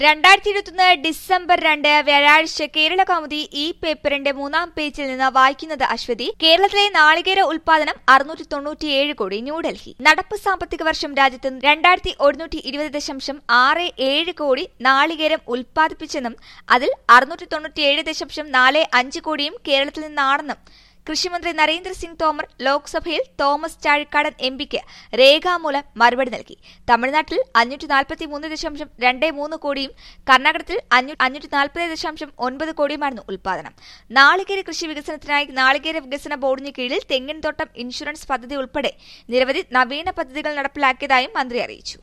രണ്ടായിരത്തി ഇരുപത്തൊന്ന് ഡിസംബർ രണ്ട് വ്യാഴാഴ്ച കേരള കൗമുദി ഈ പേപ്പറിന്റെ മൂന്നാം പേജിൽ നിന്ന് വായിക്കുന്നത് അശ്വതി കേരളത്തിലെ നാളികേര ഉൽപാദനം അറുന്നൂറ്റി തൊണ്ണൂറ്റിയേഴ് കോടി ന്യൂഡൽഹി നടപ്പ് സാമ്പത്തിക വർഷം രാജ്യത്ത് രണ്ടായിരത്തി ഒരുന്നൂറ്റി ഇരുപത് ദശാംശം ആറ് ഏഴ് കോടി നാളികേരം ഉൽപ്പാദിപ്പിച്ചെന്നും അതിൽ അറുന്നൂറ്റി തൊണ്ണൂറ്റിയേഴ് ദശാംശം നാല് അഞ്ച് കോടിയും കേരളത്തിൽ നിന്നാണെന്നും കൃഷിമന്ത്രി നരേന്ദ്രസിംഗ് തോമർ ലോക്സഭയിൽ തോമസ് ചാഴിക്കാടൻ എം പിക്ക് രേഖാമൂലം മറുപടി നൽകി തമിഴ്നാട്ടിൽ അഞ്ഞൂറ്റി നാൽപ്പത്തി മൂന്ന് ദശാംശം രണ്ട് മൂന്ന് കോടിയും കർണാടകത്തിൽ അഞ്ഞൂറ്റി നാൽപ്പത് ദശാംശം ഒൻപത് കോടിയുമായിരുന്നു ഉൽപാദനം നാളികേര കൃഷി വികസനത്തിനായി നാളികേര വികസന ബോർഡിന് കീഴിൽ തെങ്ങിൻ തോട്ടം ഇൻഷുറൻസ് പദ്ധതി ഉൾപ്പെടെ നിരവധി നവീന പദ്ധതികൾ നടപ്പിലാക്കിയതായും മന്ത്രി അറിയിച്ചു